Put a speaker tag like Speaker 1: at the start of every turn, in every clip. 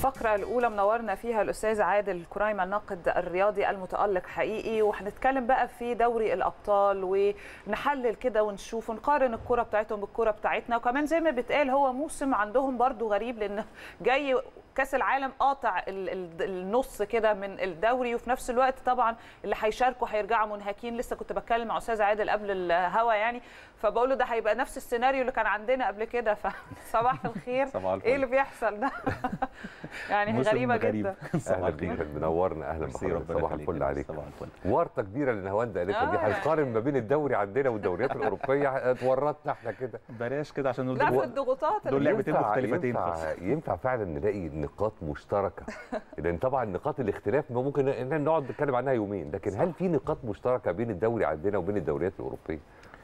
Speaker 1: الفقرة الأولى منورنا فيها الأستاذ عادل كرايم الناقد الرياضي المتألق حقيقي وهنتكلم بقى في دوري الأبطال ونحلل كده ونشوف ونقارن الكرة بتاعتهم بالكرة بتاعتنا وكمان زي ما بيتقال هو موسم عندهم برضو غريب لأن جاي كاس العالم قاطع ال- ال- النص كده من الدوري وفي نفس الوقت طبعا اللي هيشاركوا هيرجعوا منهكين لسه كنت بتكلم مع استاذ عادل قبل الهوا يعني فبقول له ده هيبقى نفس السيناريو اللي كان عندنا قبل كده فصباح الخير
Speaker 2: صباح الفل.
Speaker 1: ايه اللي بيحصل ده يعني
Speaker 2: موسم
Speaker 1: غريبه
Speaker 2: غريب.
Speaker 1: جدا
Speaker 2: صباح
Speaker 3: اهلا
Speaker 2: الخير.
Speaker 3: بيك منورنا اهلا
Speaker 2: ميرسي،
Speaker 3: بحضرتك
Speaker 2: ربنا
Speaker 3: صباح
Speaker 2: يخليك.
Speaker 3: الفل عليك
Speaker 2: صباح الفل
Speaker 3: ورطه كبيره اللي نهاوند قالتها دي
Speaker 1: آه.
Speaker 3: هنقارن ما بين الدوري عندنا والدوريات الاوروبيه اتورطنا احنا كده
Speaker 2: بلاش كده عشان
Speaker 1: لا في
Speaker 2: دول
Speaker 1: الضغوطات
Speaker 2: دول
Speaker 1: اللي-
Speaker 2: لعبتين
Speaker 3: ينفع-
Speaker 2: مختلفتين
Speaker 3: ينفع,
Speaker 2: خالص.
Speaker 3: ينفع فعلا نلاقي نقاط مشتركه لان طبعا نقاط الاختلاف ما ممكن إن نقعد نتكلم عنها يومين لكن هل في نقاط مشتركه بين الدوري عندنا وبين الدوريات الاوروبيه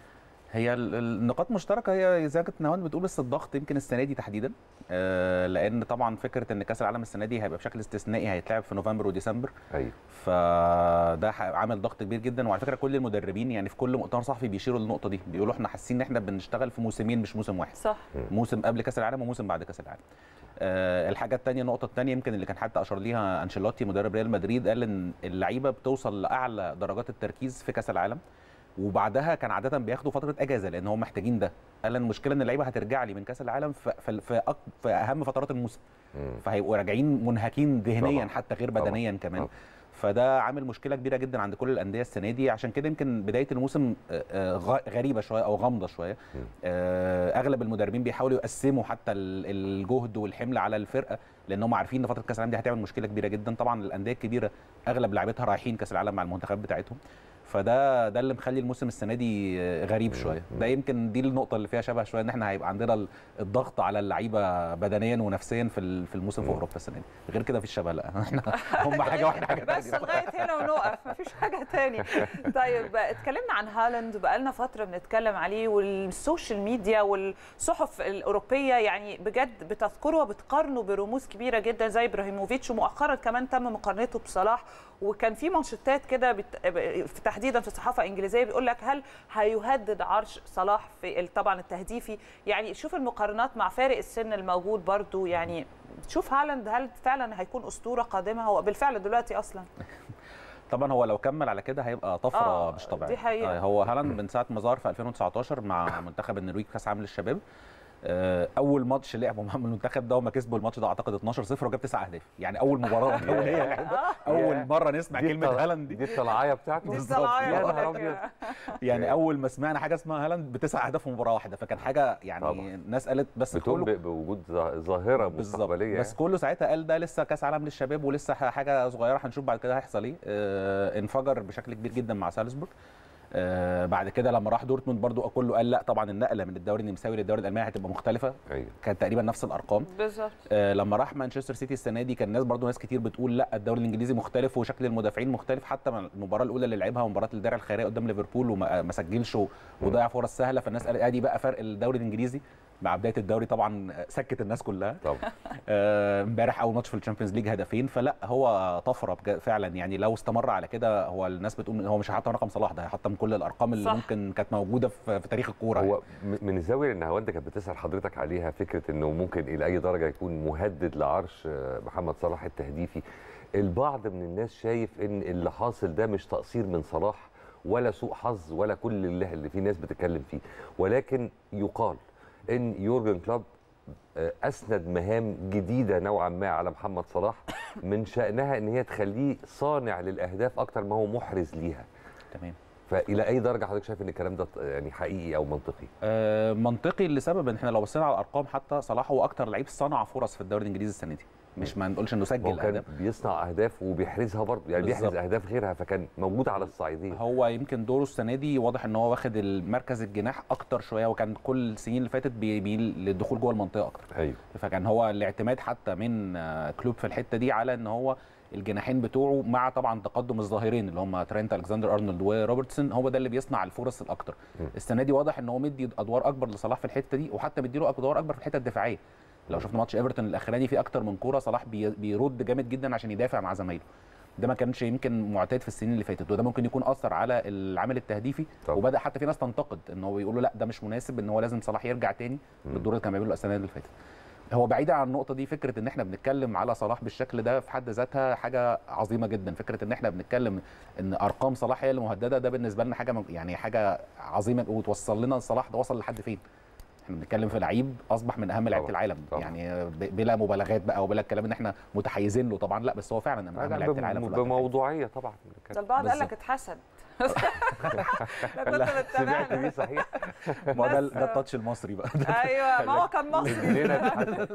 Speaker 2: هي ال- النقاط مشتركه هي زي ما كنت نهاوند بتقول بس الضغط يمكن السنه دي تحديدا آه، لان طبعا فكره ان كاس العالم السنه دي هيبقى بشكل استثنائي هيتلعب في نوفمبر وديسمبر
Speaker 3: ايوه
Speaker 2: فده ح- عامل ضغط كبير جدا وعلى فكره كل المدربين يعني في كل مؤتمر صحفي بيشيروا للنقطه دي بيقولوا احنا حاسين ان احنا بنشتغل في موسمين مش موسم واحد
Speaker 1: صح
Speaker 2: موسم قبل كاس العالم وموسم بعد كاس العالم آه الحاجه الثانيه النقطه الثانيه يمكن اللي كان حتى اشار ليها انشيلوتي مدرب ريال مدريد قال ان اللعيبه بتوصل لاعلى درجات التركيز في كاس العالم وبعدها كان عاده بياخدوا فتره اجازه لان هم محتاجين ده قال ان المشكله ان اللعيبه هترجع لي من كاس العالم في في, في, أك- في اهم فترات الموسم
Speaker 3: مم.
Speaker 2: فهيبقوا راجعين منهكين ذهنيا
Speaker 3: طبعاً.
Speaker 2: حتى غير
Speaker 3: طبعاً.
Speaker 2: بدنيا كمان
Speaker 3: طبعاً.
Speaker 2: فده عامل مشكله كبيره جدا عند كل الانديه السنه دي عشان كده يمكن بدايه الموسم آه، آه، غ- غريبه شويه او غامضه شويه
Speaker 3: مم.
Speaker 2: آه، اغلب المدربين بيحاولوا يقسموا حتى ال- الجهد والحمل على الفرقه لان هم عارفين ان فتره كاس العالم دي هتعمل مشكله كبيره جدا طبعا الانديه الكبيره اغلب لاعبتها رايحين كاس العالم مع المنتخبات بتاعتهم فده ده اللي مخلي الموسم السنه دي آه، غريب شويه ده يمكن دي النقطه اللي فيها شبه شويه ان احنا هيبقى عندنا ال- الضغط على اللعيبه بدنيا ونفسيا في ال- في الموسم في
Speaker 3: مم.
Speaker 2: اوروبا السنه دي غير كده في الشبه لا احنا هم حاجه واحده حاجه
Speaker 1: بس
Speaker 2: تانية.
Speaker 1: لغايه هنا ونقف مفيش حاجه تاني طيب اتكلمنا عن هالاند بقالنا فتره بنتكلم عليه والسوشيال ميديا والصحف الاوروبيه يعني بجد بتذكره وبتقارنه برموز كبيره جدا زي ابراهيموفيتش ومؤخرا كمان تم مقارنته بصلاح وكان في مانشيتات كده بت... في تحديدا في الصحافه الانجليزيه بيقول لك هل هيهدد عرش صلاح في ال- طبعا التهديفي يعني شوف المقارنات مع فارق السن الموجود برضو يعني تشوف هالاند هل فعلا هيكون اسطوره قادمه هو بالفعل دلوقتي اصلا
Speaker 2: طبعا هو لو كمل على كده هيبقى طفره
Speaker 1: آه،
Speaker 2: مش طبيعيه
Speaker 1: دي حقيقة.
Speaker 2: آه، هو هالاند من ساعه ما ظهر في 2019 مع منتخب النرويج في كاس عالم للشباب آه، اول ماتش لعبه مع المنتخب ده وما كسبوا الماتش ده اعتقد 12 0 وجاب تسع اهداف يعني اول مباراه دوليه لعبها اول مره نسمع
Speaker 3: دي
Speaker 2: كلمه
Speaker 3: الطل-
Speaker 2: هالاند دي
Speaker 3: دي الطلعايه بتاعته
Speaker 1: دي
Speaker 2: بالظبط.
Speaker 1: الطلعاية
Speaker 3: يا
Speaker 1: بقول
Speaker 3: نهار
Speaker 1: لك.
Speaker 3: أبيض.
Speaker 2: يعني اول ما سمعنا حاجه اسمها هالاند بتسع اهداف في مباراه واحده فكان حاجه يعني
Speaker 3: طبعاً.
Speaker 2: الناس قالت بس
Speaker 3: بتقوم
Speaker 2: كله
Speaker 3: ب- بوجود ظا- ظاهره
Speaker 2: بالظبط
Speaker 3: مستقبليه
Speaker 2: بس كله ساعتها قال ده لسه كاس عالم للشباب ولسه ح- حاجه صغيره هنشوف بعد كده هيحصل ايه آه انفجر بشكل كبير جدا مع سالزبورج آه بعد كده لما راح دورتموند برضو كله قال لا طبعا النقله من الدوري النمساوي للدوري الالماني هتبقى مختلفه
Speaker 3: ايوه
Speaker 2: كانت تقريبا نفس الارقام
Speaker 1: بالظبط
Speaker 2: آه لما راح مانشستر سيتي السنه دي كان ناس برضو ناس كتير بتقول لا الدوري الانجليزي مختلف وشكل المدافعين مختلف حتى من المباراه الاولى اللي لعبها مباراه الدرع الخيريه قدام ليفربول وما ما سجلش و- وضيع فرص سهله فالناس قالت ادي بقى فرق الدوري الانجليزي مع بدايه الدوري طبعا سكت الناس كلها
Speaker 3: طبعا
Speaker 2: آه، امبارح اول ماتش في الشامبيونز ليج هدفين فلا هو طفره بجد- فعلا يعني لو استمر على كده هو الناس بتقول هو مش هيحطم رقم صلاح ده هيحطم كل الارقام اللي
Speaker 1: صح.
Speaker 2: ممكن كانت موجوده في, في تاريخ الكوره
Speaker 3: هو م- من الزاويه اللي نهاوند كانت بتسال حضرتك عليها فكره انه ممكن الى اي درجه يكون مهدد لعرش آه، محمد صلاح التهديفي البعض من الناس شايف ان اللي حاصل ده مش تقصير من صلاح ولا سوء حظ ولا كل اللي, اللي في ناس بتتكلم فيه ولكن يقال ان يورجن كلوب آه، اسند مهام جديده نوعا ما على محمد صلاح من شانها ان هي تخليه صانع للاهداف اكتر ما هو محرز ليها
Speaker 2: تمام
Speaker 3: فالى اي درجه حضرتك شايف ان الكلام ده يعني حقيقي او منطقي
Speaker 2: آه، منطقي لسبب ان احنا لو بصينا على الارقام حتى صلاح هو اكتر لعيب صنع فرص في الدوري الانجليزي السنه دي مش ما نقولش انه
Speaker 3: هو
Speaker 2: سجل
Speaker 3: كان
Speaker 2: اهداف
Speaker 3: بيصنع اهداف وبيحرزها برضه يعني بيحرز
Speaker 2: بالظبط.
Speaker 3: اهداف غيرها فكان موجود على الصعيدين
Speaker 2: هو يمكن دوره السنه دي واضح ان هو واخد المركز الجناح اكتر شويه وكان كل السنين اللي فاتت بيميل للدخول جوه المنطقه اكتر
Speaker 3: ايوه
Speaker 2: فكان هو الاعتماد حتى من آه، كلوب في الحته دي على ان هو الجناحين بتوعه مع طبعا تقدم الظاهرين اللي هم ترينت الكسندر ارنولد وروبرتسون هو ده اللي بيصنع الفرص الاكتر
Speaker 3: م.
Speaker 2: السنه دي واضح ان هو مدي ادوار اكبر لصلاح في الحته دي وحتى مديله ادوار اكبر في الحته الدفاعيه لو شفنا ماتش ايفرتون الاخراني في اكتر من كوره صلاح بي- بيرد جامد جدا عشان يدافع مع زمايله ده ما كانش يمكن معتاد في السنين اللي فاتت وده ممكن يكون اثر على العامل التهديفي
Speaker 3: طبعا.
Speaker 2: وبدا حتى في ناس تنتقد ان هو يقولوا لا ده مش مناسب ان هو لازم صلاح يرجع تاني
Speaker 3: مم.
Speaker 2: للدور اللي كان بيعمله السنه اللي فاتت هو بعيدا عن النقطه دي فكره ان احنا بنتكلم على صلاح بالشكل ده في حد ذاتها حاجه عظيمه جدا فكره ان احنا بنتكلم ان ارقام صلاح هي اللي مهدده ده بالنسبه لنا حاجه يعني حاجه عظيمه وتوصل لنا صلاح ده وصل لحد فين احنا بنتكلم في لعيب اصبح من اهم لعيبه
Speaker 3: طبعاً،
Speaker 2: العالم
Speaker 3: طبعاً.
Speaker 2: يعني ب- بلا مبالغات بقى وبلا الكلام ان احنا متحيزين له طبعا لا بس هو فعلا من اهم
Speaker 3: لا،
Speaker 2: لعيبه العالم في
Speaker 3: بم-
Speaker 2: الوقت الحالي.
Speaker 3: بموضوعيه طبعا
Speaker 1: ده البعض قال لك
Speaker 2: بالظبط.
Speaker 1: اتحسد لا كنت
Speaker 3: سمعت
Speaker 1: بتتابعنا
Speaker 3: دي صحيح
Speaker 2: ما ده
Speaker 1: ناس-
Speaker 2: ده التاتش المصري بقى
Speaker 1: ايوه ما هو كان مصري
Speaker 3: رجلينا اتحسن.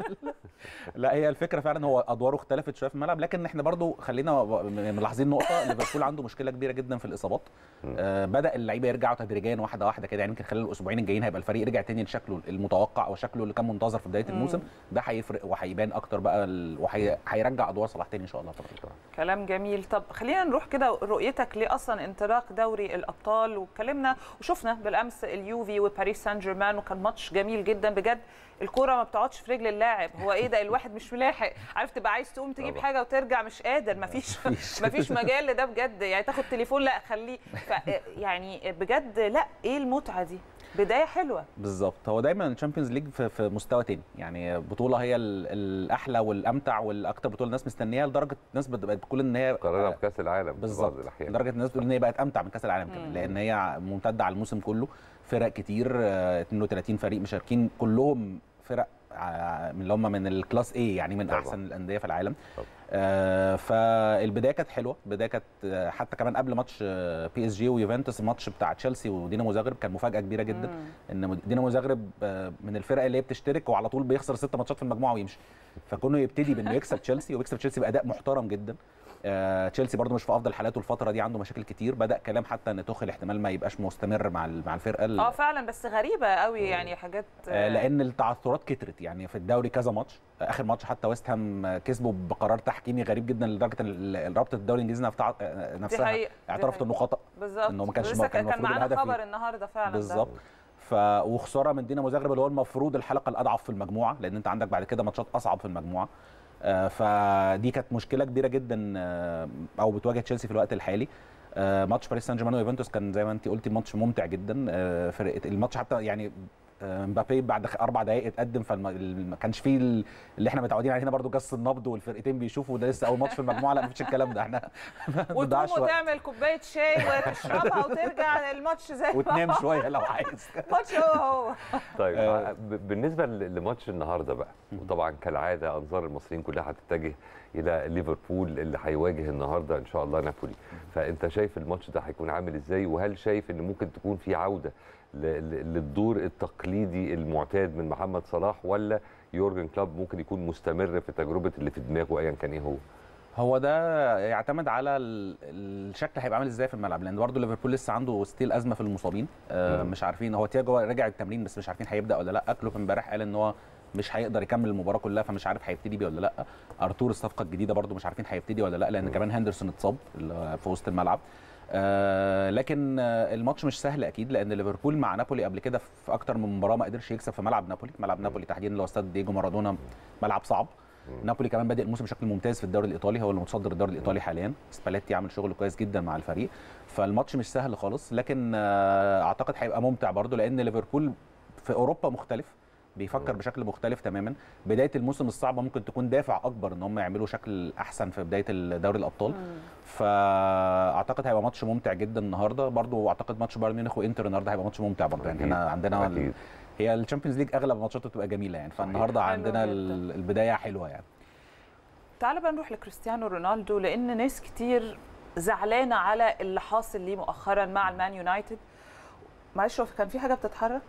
Speaker 2: لا هي الفكره فعلا هو ادواره اختلفت شويه في الملعب لكن احنا برضو خلينا ملاحظين نقطه ليفربول عنده مشكله كبيره جدا في الاصابات آه بدا اللعيبه يرجعوا تدريجيا واحده واحده كده يعني يمكن خلال الاسبوعين الجايين هيبقى الفريق رجع تاني لشكله المتوقع وشكله اللي كان منتظر في بدايه الموسم ده هيفرق وهيبان اكتر بقى ال- وهيرجع ادوار صلاح تاني ان شاء الله طبعا
Speaker 1: كلام جميل طب خلينا نروح كده رؤيتك ليه اصلا انطلاق دوري الابطال واتكلمنا وشفنا بالامس اليوفي وباريس سان جيرمان وكان ماتش جميل جدا بجد الكوره ما بتقعدش في رجل اللاعب هو ايه ده الواحد مش ملاحق عارف تبقى عايز تقوم تجيب
Speaker 3: طبعا.
Speaker 1: حاجه وترجع مش قادر مفيش مفيش مجال لده بجد يعني تاخد تليفون لا خليه ف يعني بجد لا ايه المتعه دي بدايه حلوه
Speaker 2: بالظبط هو دايما الشامبيونز ليج في, في مستوى تاني يعني بطوله هي ال- الاحلى والامتع والاكتر بطوله الناس مستنياها لدرجه الناس بت- بقت بتقول ان هي
Speaker 3: قررنا بكاس العالم في بعض
Speaker 2: بالظبط
Speaker 3: الاحيان
Speaker 2: لدرجه الناس بتقول ان هي بقت امتع من كاس العالم كمان لان هي ممتده على الموسم كله فرق كتير آه، 32 فريق مشاركين كلهم فرق آه، من اللي هم من الكلاس اي يعني من
Speaker 3: طبعاً.
Speaker 2: احسن الانديه في العالم
Speaker 3: طبعاً.
Speaker 2: آه فالبدايه كانت حلوه البدايه كانت آه، حتى كمان قبل ماتش بي اس جي ويوفنتوس الماتش بتاع تشيلسي ودينامو زاغرب كان مفاجاه كبيره جدا ان دينامو زاغرب آه، من الفرق اللي هي بتشترك وعلى طول بيخسر ست ماتشات في المجموعه ويمشي فكونه يبتدي بانه يكسب تشيلسي ويكسب تشيلسي باداء محترم جدا آه، تشيلسي برضو مش في افضل حالاته الفتره دي عنده مشاكل كتير بدا كلام حتى ان توخل احتمال ما يبقاش مستمر مع ال- مع الفرقه ال-
Speaker 1: اه فعلا بس غريبه قوي يعني حاجات
Speaker 2: آه، لان التعثرات كترت يعني في الدوري كذا ماتش آه، اخر ماتش حتى ويست هام آه، كسبوا بقرار تحكيمي غريب جدا لدرجه ان ال- رابطه الدوري الانجليزي نفسها آه،
Speaker 1: دي
Speaker 2: نفسها
Speaker 1: حقيقة، دي
Speaker 2: اعترفت
Speaker 1: حقيقة.
Speaker 2: انه خطا
Speaker 1: بالظبط
Speaker 2: إنه ما كانش-
Speaker 1: لسه
Speaker 2: ما كان
Speaker 1: كان
Speaker 2: المفروض
Speaker 1: معانا
Speaker 2: الهدف
Speaker 1: خبر
Speaker 2: ي-
Speaker 1: النهارده فعلا ده.
Speaker 2: بالظبط ف وخساره من دينامو زاغرب اللي هو المفروض الحلقه الاضعف في المجموعه لان انت عندك بعد كده ماتشات اصعب في المجموعه آه، فدي كانت مشكله كبيره جدا آه، او بتواجه تشيلسي في الوقت الحالي آه، ماتش باريس سان جيرمان ويوفنتوس كان زي ما انت قلتي ماتش ممتع جدا آه، فرقه الماتش حتى يعني آه، مبابي بعد خ- اربع دقائق اتقدم فما كانش فيه ال- اللي احنا متعودين عليه هنا برضو جس النبض والفرقتين بيشوفوا ده لسه اول ماتش في المجموعه لا مفيش الكلام ده احنا ما
Speaker 1: وتقوم
Speaker 2: بنضيعش وقت
Speaker 1: وتعمل كوبايه شاي وتشربها وترجع الماتش زي ما
Speaker 2: وتنام
Speaker 1: هو.
Speaker 2: شويه لو عايز
Speaker 1: الماتش هو هو
Speaker 3: طيب
Speaker 2: آه.
Speaker 3: ب- بالنسبه ل- لماتش النهارده بقى وطبعا كالعاده انظار المصريين كلها هتتجه الى ليفربول اللي هيواجه النهارده ان شاء الله نابولي فانت شايف الماتش ده هيكون عامل ازاي وهل شايف ان ممكن تكون في عوده ل- ل- للدور التقليدي المعتاد من محمد صلاح ولا يورجن كلوب ممكن يكون مستمر في تجربه اللي في دماغه ايا كان ايه هو
Speaker 2: هو ده يعتمد على ال- الشكل هيبقى عامل ازاي في الملعب لان برضه ليفربول لسه عنده ستيل ازمه في المصابين آه
Speaker 3: مم.
Speaker 2: مش عارفين هو تياجو رجع التمرين بس مش عارفين هيبدا ولا لا كلوب امبارح قال ان هو مش هيقدر يكمل المباراه كلها فمش عارف هيبتدي بيه ولا لا ارتور الصفقه الجديده برضه مش عارفين هيبتدي ولا لا لان كمان هندرسون اتصاب اللي هو في وسط الملعب آه لكن آه الماتش مش سهل اكيد لان ليفربول مع نابولي قبل كده في اكتر من مباراه ما قدرش يكسب في ملعب نابولي ملعب نابولي تحديدا اللي هو استاد دييجو مارادونا ملعب صعب نابولي كمان بادئ الموسم بشكل ممتاز في الدوري الايطالي هو اللي متصدر الدوري الايطالي حاليا سباليتي عامل شغل كويس جدا مع الفريق فالماتش مش سهل خالص لكن آه، اعتقد هيبقى ممتع برضه لان ليفربول في اوروبا مختلف بيفكر
Speaker 3: مم.
Speaker 2: بشكل مختلف تماما بدايه الموسم الصعبه ممكن تكون دافع اكبر ان هم يعملوا شكل احسن في بدايه دوري الابطال فاعتقد هيبقى ماتش ممتع جدا النهارده برضه اعتقد ماتش بايرن ميونخ وانتر النهارده هيبقى ماتش ممتع برضه يعني
Speaker 3: أكيد.
Speaker 2: احنا عندنا ال-
Speaker 3: أكيد.
Speaker 2: هي الشامبيونز ليج اغلب ماتشاته بتبقى جميله يعني فالنهارده
Speaker 1: حلو
Speaker 2: عندنا
Speaker 1: جداً.
Speaker 2: ال- البدايه حلوه يعني
Speaker 1: تعال بقى نروح لكريستيانو رونالدو لان ناس كتير زعلانه على اللي حاصل ليه مؤخرا مع المان يونايتد معلش هو كان في حاجه بتتحرك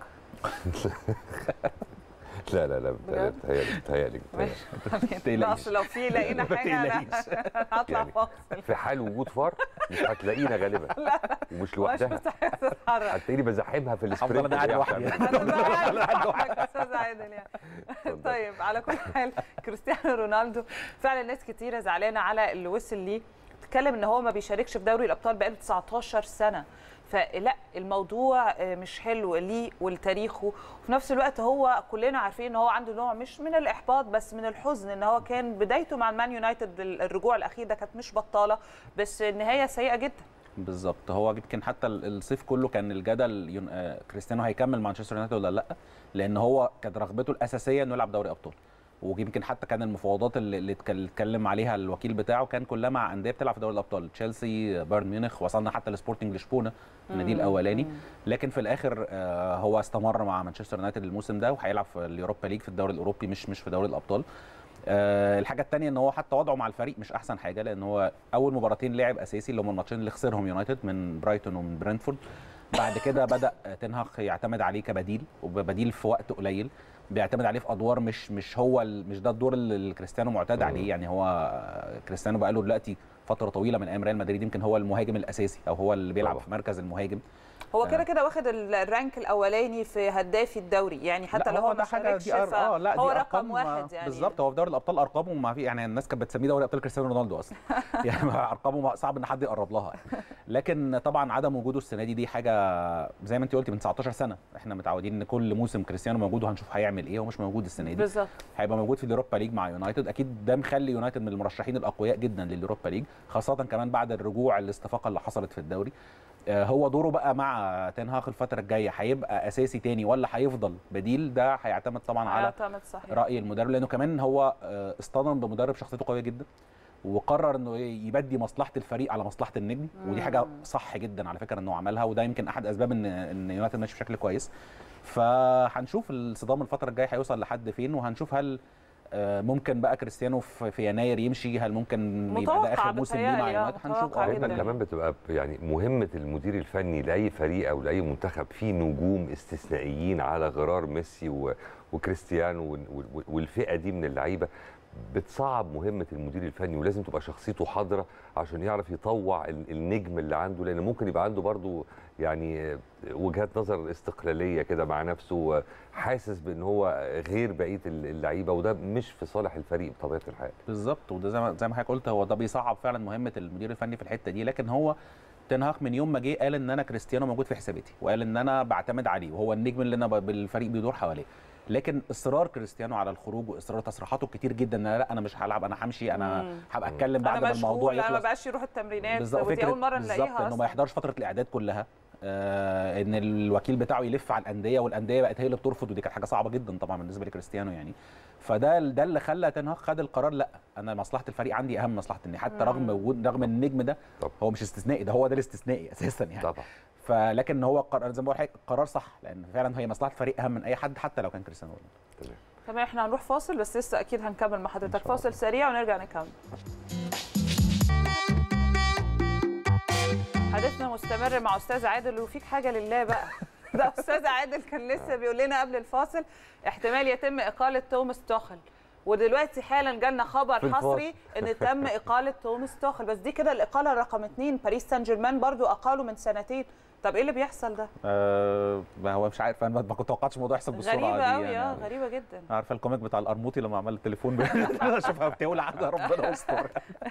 Speaker 3: لا لا لا
Speaker 1: بجد؟
Speaker 3: بتهيألي بتهيألي بتهيألي
Speaker 1: ماشي
Speaker 2: تقلقيش.
Speaker 1: اصل لو في لقينا
Speaker 2: ما
Speaker 1: حاجه انا
Speaker 2: تقلقيش.
Speaker 1: هطلع
Speaker 3: يعني
Speaker 1: فاصل
Speaker 3: في حال وجود فار مش هتلاقينا غالبا ومش
Speaker 1: مش
Speaker 3: لوحدها
Speaker 1: مستحيل تتحرك
Speaker 3: هتلاقيني بزحمها في
Speaker 2: هفضل
Speaker 3: السبرنت
Speaker 2: انا قاعد
Speaker 3: اللي هي
Speaker 2: لوحدي
Speaker 3: بتعملها.
Speaker 1: انا بقى
Speaker 2: أنا قاعد لوحدي.
Speaker 1: لوحدك استاذ عادل يعني
Speaker 3: اتفضل.
Speaker 1: طيب على كل حال كريستيانو رونالدو فعلا ناس كتيره زعلانه على اللي وصل ليه بتتكلم ان هو ما بيشاركش في دوري الابطال بقاله 19 سنه فلا الموضوع آه، مش حلو ليه ولتاريخه وفي نفس الوقت هو كلنا عارفين ان هو عنده نوع مش من الاحباط بس من الحزن ان هو كان بدايته مع المان يونايتد الرجوع الاخير ده كانت مش بطاله بس النهايه سيئه جدا
Speaker 2: بالظبط هو يمكن حتى ال- الصيف كله كان الجدل يون... آه، كريستيانو هيكمل مانشستر يونايتد ولا لا لان هو كانت رغبته الاساسيه انه يلعب دوري ابطال ويمكن حتى كان المفاوضات اللي اللي اتكلم عليها الوكيل بتاعه كان كلها مع انديه بتلعب في دوري الابطال تشيلسي بايرن ميونخ وصلنا حتى لسبورتنج لشبونه النادي الاولاني لكن في الاخر آه، هو استمر مع مانشستر يونايتد الموسم ده وهيلعب في اليوروبا ليج في الدوري الاوروبي مش مش في دوري الابطال آه، الحاجه الثانيه ان هو حتى وضعه مع الفريق مش احسن حاجه لان هو اول مباراتين لعب اساسي اللي هم الماتشين اللي خسرهم يونايتد من برايتون ومن برنتفورد بعد كده بدا تنهاخ يعتمد عليه كبديل وبديل في وقت قليل بيعتمد عليه في ادوار مش مش هو ال- مش ده الدور اللي اللي كريستيانو معتاد
Speaker 3: مم.
Speaker 2: عليه يعني هو كريستيانو بقى له دلوقتي فتره طويله من ايام ريال مدريد يمكن هو المهاجم الاساسي او هو اللي بيلعب
Speaker 3: طبعا.
Speaker 2: في مركز المهاجم
Speaker 1: هو كده كده واخد ال- الرانك الاولاني في هدافي الدوري يعني حتى
Speaker 2: لا
Speaker 1: لو هو
Speaker 2: ده
Speaker 1: ما
Speaker 2: حاجه
Speaker 1: شاركش
Speaker 2: دي أر... اه لا
Speaker 1: هو
Speaker 2: دي
Speaker 1: رقم
Speaker 2: أرقام-
Speaker 1: واحد يعني
Speaker 2: بالظبط هو في دوري الابطال ارقامه ما في يعني الناس كانت بتسميه دوري ابطال كريستيانو رونالدو اصلا يعني ما- ارقامه ما- صعب ان حد يقرب لها لكن طبعا عدم وجوده السنه دي دي حاجه زي ما انت قلتي من 19 سنه احنا متعودين ان كل موسم كريستيانو موجود وهنشوف هيعمل ايه هو مش موجود السنه دي
Speaker 1: بالظبط
Speaker 2: هيبقى موجود في اليوروبا ليج مع يونايتد اكيد ده مخلي يونايتد من المرشحين الاقوياء جدا لليوروبا ليج خاصه كمان بعد الرجوع الاستفاقه اللي حصلت في الدوري آه، هو دوره بقى مع تنهاخ الفتره الجايه هيبقى اساسي تاني ولا هيفضل بديل ده هيعتمد طبعا على
Speaker 1: يعتمد صحيح
Speaker 2: راي المدرب لانه كمان هو آه، اصطدم بمدرب شخصيته قويه جدا وقرر انه يبدي مصلحه الفريق على مصلحه النجم ودي حاجه صح جدا على فكره انه عملها وده يمكن احد اسباب ان ان يونايتد ماشي بشكل كويس فهنشوف الصدام الفتره الجايه هيوصل لحد فين وهنشوف هل آه، ممكن بقى كريستيانو في في يناير يمشي هل ممكن يبقى
Speaker 1: متوقع
Speaker 2: ده اخر موسم ليه مع
Speaker 1: بتهيألي، آه،
Speaker 2: يونايتد هنشوف
Speaker 1: متوقع
Speaker 2: اه
Speaker 1: جداً.
Speaker 3: دايما كمان بتبقى يعني مهمه المدير الفني لاي فريق او لاي منتخب فيه نجوم استثنائيين على غرار ميسي و- وكريستيانو وال- وال- والفئه دي من اللعيبه بتصعب مهمه المدير الفني ولازم تبقى شخصيته حاضره عشان يعرف يطوع ال- النجم اللي عنده لان ممكن يبقى عنده برضو يعني وجهات نظر استقلاليه كده مع نفسه حاسس بان هو غير بقيه اللعيبه وده مش في صالح الفريق بطبيعه الحال
Speaker 2: بالظبط وده زي ما زي ما حضرتك قلت هو ده بيصعب فعلا مهمه المدير الفني في الحته دي لكن هو تنهاخ من يوم ما جه قال ان انا كريستيانو موجود في حساباتي وقال ان انا بعتمد عليه وهو النجم اللي انا ب- بالفريق بيدور حواليه لكن اصرار كريستيانو على الخروج واصرار تصريحاته كتير جدا ان أنا لا انا مش هلعب انا همشي انا
Speaker 1: مم.
Speaker 2: هبقى اتكلم بعد
Speaker 1: انا
Speaker 2: ما الموضوع
Speaker 1: مشغول انا ما
Speaker 2: يخلص
Speaker 1: بقاش يروح التمرينات
Speaker 2: بالظبط
Speaker 1: ودي
Speaker 2: فكرة
Speaker 1: اول مره
Speaker 2: بالظبط
Speaker 1: نلاقيها
Speaker 2: انه ما
Speaker 1: اصلا
Speaker 2: يحضرش فتره الاعداد كلها آه ان الوكيل بتاعه يلف على الانديه والانديه بقت هي اللي بترفض ودي كانت حاجه صعبه جدا طبعا بالنسبه لكريستيانو يعني فده ده اللي خلى تنهاخ خد القرار لا انا مصلحه الفريق عندي اهم من مصلحه النادي حتى رغم وجود رغم النجم ده
Speaker 3: طبعا.
Speaker 2: هو مش استثنائي ده هو ده الاستثنائي اساسا يعني
Speaker 3: طبعا
Speaker 2: فلكن هو قرار زي ما بقول لحضرتك قرار صح لان فعلا هي مصلحه الفريق اهم من اي حد حتى لو كان كريستيانو رونالدو
Speaker 3: تمام
Speaker 1: تمام احنا هنروح فاصل بس لسه اكيد هنكمل مع حضرتك
Speaker 2: إن شاء
Speaker 1: فاصل
Speaker 2: الله.
Speaker 1: سريع ونرجع نكمل حديثنا مستمر مع استاذ عادل وفيك حاجه لله بقى ده استاذ عادل كان لسه بيقول لنا قبل الفاصل احتمال يتم اقاله توماس توخل ودلوقتي حالا جالنا
Speaker 3: في
Speaker 1: خبر
Speaker 3: الفاصل.
Speaker 1: حصري ان تم اقاله توماس توخل بس دي كده الاقاله رقم اثنين باريس سان جيرمان برضو اقالوا من سنتين طب ايه اللي بيحصل ده
Speaker 2: آه ما هو مش عارف انا ما كنت توقعتش الموضوع يحصل بالسرعه
Speaker 1: غريبه
Speaker 2: دي
Speaker 1: قوي
Speaker 2: يعني.
Speaker 1: اه غريبه جدا
Speaker 2: عارفه الكوميك بتاع القرموطي لما عمل التليفون اشوفها بتولع ده ربنا يستر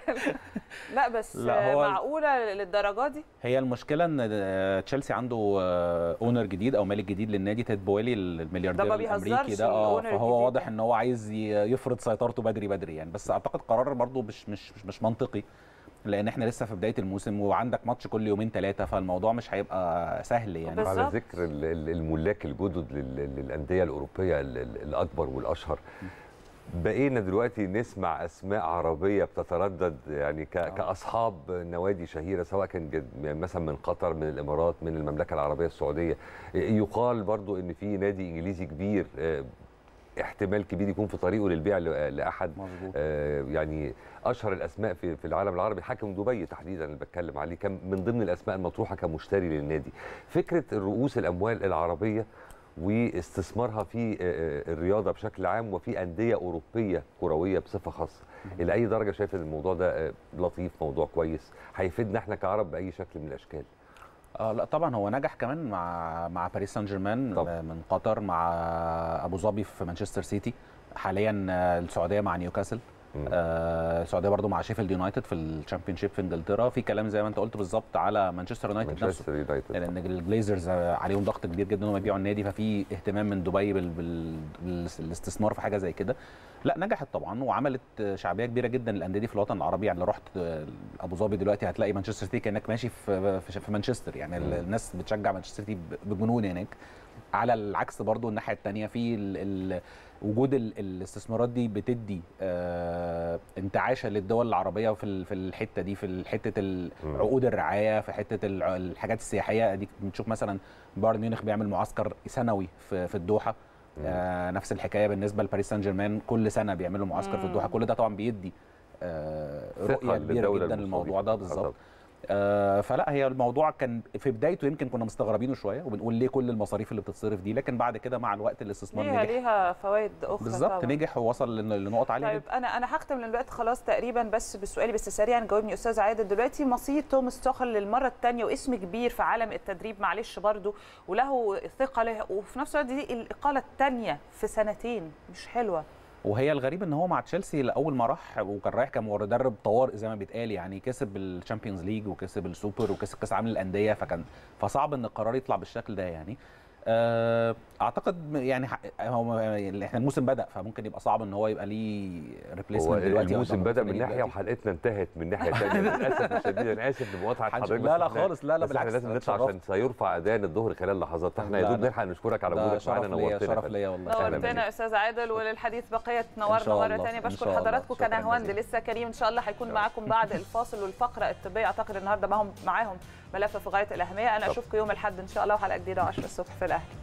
Speaker 1: لا بس
Speaker 2: لا، هو-
Speaker 1: معقوله للدرجه دي
Speaker 2: هي المشكله ان آه، تشيلسي عنده اونر جديد او مالك جديد للنادي تيد بويلي الملياردير
Speaker 1: ده ما بيهزرش
Speaker 2: الامريكي ده اه
Speaker 1: الowner
Speaker 2: فهو
Speaker 1: الجديد
Speaker 2: واضح
Speaker 1: ده.
Speaker 2: ان هو عايز ي- يفرض سيطرته بدري بدري يعني بس اعتقد قرار برضه مش مش مش, مش منطقي لان احنا لسه في بدايه الموسم وعندك ماتش كل يومين ثلاثه فالموضوع مش هيبقى سهل يعني
Speaker 1: بالظبط.
Speaker 3: على ذكر ال- ال- الملاك الجدد لل- للانديه الاوروبيه ال- ال- الاكبر والاشهر بقينا دلوقتي نسمع اسماء عربيه بتتردد يعني ك- كاصحاب نوادي شهيره سواء كان جد- يعني مثلا من قطر من الامارات من المملكه العربيه السعوديه يقال برضو ان في نادي انجليزي كبير آه، احتمال كبير يكون في طريقه للبيع ل- لاحد
Speaker 2: مظبوط
Speaker 3: آه، يعني اشهر الاسماء في في العالم العربي حاكم دبي تحديدا اللي بتكلم عليه كان من ضمن الاسماء المطروحه كمشتري للنادي فكره رؤوس الاموال العربيه واستثمارها في آه، آه، الرياضه بشكل عام وفي انديه اوروبيه كرويه بصفه خاصه الى اي درجه شايف ان الموضوع ده آه، لطيف موضوع كويس هيفيدنا احنا كعرب باي شكل من الاشكال
Speaker 2: اه لا طبعا هو نجح كمان مع مع باريس سان جيرمان
Speaker 3: طبعاً.
Speaker 2: آه، من قطر مع ابو ظبي في مانشستر سيتي حاليا آه، السعوديه مع نيوكاسل
Speaker 3: مم.
Speaker 2: آه، السعوديه برضو مع شيفيلد يونايتد في الشامبيونشيب في انجلترا في كلام زي ما انت قلت بالظبط على مانشستر يونايتد نفسه
Speaker 3: مانشستر يونايتد
Speaker 2: لان الجليزرز عليهم ضغط كبير جدا انهم يبيعوا النادي ففي اهتمام من دبي بال... بال... بالاستثمار في حاجه زي كده لا نجحت طبعا وعملت شعبيه كبيره جدا للانديه دي في الوطن العربي يعني لو رحت ابو ظبي دلوقتي هتلاقي مانشستر سيتي كانك ماشي في في في مانشستر يعني
Speaker 3: مم.
Speaker 2: الناس بتشجع مانشستر سيتي بجنون هناك على العكس برضو الناحيه الثانيه في ال ال وجود ال الاستثمارات دي بتدي آه انتعاشه للدول العربيه في ال- في الحته دي في حته ال-
Speaker 3: مم.
Speaker 2: عقود الرعايه في حته الع- الحاجات السياحيه دي بنشوف مثلا بايرن ميونخ بيعمل معسكر سنوي في في الدوحه
Speaker 3: مم.
Speaker 2: آه نفس الحكايه بالنسبه لباريس سان جيرمان كل سنه بيعملوا معسكر في الدوحه
Speaker 1: مم.
Speaker 2: كل ده طبعا بيدي آه
Speaker 3: ثقة
Speaker 2: رؤيه كبيره
Speaker 3: للدولة
Speaker 2: جدا
Speaker 3: المستضيفة.
Speaker 2: للموضوع ده
Speaker 3: آه
Speaker 2: بالظبط
Speaker 3: طبعاً.
Speaker 2: آه فلا هي الموضوع كان في بدايته يمكن كنا مستغربينه شويه وبنقول ليه كل المصاريف اللي بتصرف دي لكن بعد كده مع الوقت الاستثمار
Speaker 1: ليها
Speaker 2: نجح
Speaker 1: ليها فوائد اخرى
Speaker 2: بالظبط
Speaker 1: طبعاً.
Speaker 2: نجح ووصل لن- لنقط عاليه
Speaker 1: طيب
Speaker 2: جدا
Speaker 1: انا انا هختم لان الوقت خلاص تقريبا بس بسؤالي بس سريعا جاوبني استاذ عادل دلوقتي مصير توماس توخل للمره الثانيه واسم كبير في عالم التدريب معلش برضو وله ثقه له وفي نفس الوقت دي الاقاله الثانيه في سنتين مش حلوه
Speaker 2: وهي الغريب ان هو مع تشيلسي لاول ما راح وكان رايح كمدرب طوارئ زي ما بيتقال يعني كسب الشامبيونز ليج وكسب السوبر وكسب كاس العالم للانديه فكان فصعب ان القرار يطلع بالشكل ده يعني آه، اعتقد يعني ح- هو احنا الموسم بدا فممكن يبقى صعب ان هو يبقى ليه
Speaker 3: هو
Speaker 2: ريبليسمنت دلوقتي
Speaker 3: الموسم
Speaker 2: أو
Speaker 3: بدا من
Speaker 2: جديد
Speaker 3: ناحيه
Speaker 2: دلوقتي.
Speaker 3: وحلقتنا انتهت من ناحيه ثانيه للاسف الشديد انا اسف لمقاطعه
Speaker 2: حنش-
Speaker 3: حضرتك
Speaker 2: لا
Speaker 3: بس
Speaker 2: لا
Speaker 3: إحنا-
Speaker 2: خالص لا لا
Speaker 3: بس احنا
Speaker 2: بالعكس
Speaker 3: لازم
Speaker 2: أنا
Speaker 3: نطلع عشان سيرفع اذان الظهر خلال لحظات فاحنا يا
Speaker 2: لا،
Speaker 3: دوب
Speaker 2: لا.
Speaker 3: نلحق نشكرك على
Speaker 2: ده
Speaker 3: وجودك
Speaker 2: شرف
Speaker 3: معانا
Speaker 2: ليا
Speaker 3: نورتنا
Speaker 2: شرف
Speaker 3: يا
Speaker 2: ليا والله
Speaker 3: أهلاً
Speaker 1: نورتنا
Speaker 3: بيك.
Speaker 1: يا استاذ عادل وللحديث بقيه تنورنا
Speaker 2: شاء
Speaker 1: مره
Speaker 2: الله.
Speaker 1: ثانيه
Speaker 2: إن
Speaker 1: بشكر
Speaker 2: شاء الله.
Speaker 1: حضراتكم
Speaker 2: شكراً
Speaker 1: كان هوند
Speaker 2: جزيلاً.
Speaker 1: لسه كريم ان شاء الله هيكون معاكم بعد الفاصل والفقره الطبيه اعتقد النهارده معاهم معاهم ملف في غايه الاهميه انا
Speaker 3: طب.
Speaker 1: اشوفكم يوم الاحد ان شاء الله وحلقه جديده 10 الصبح في الاهلي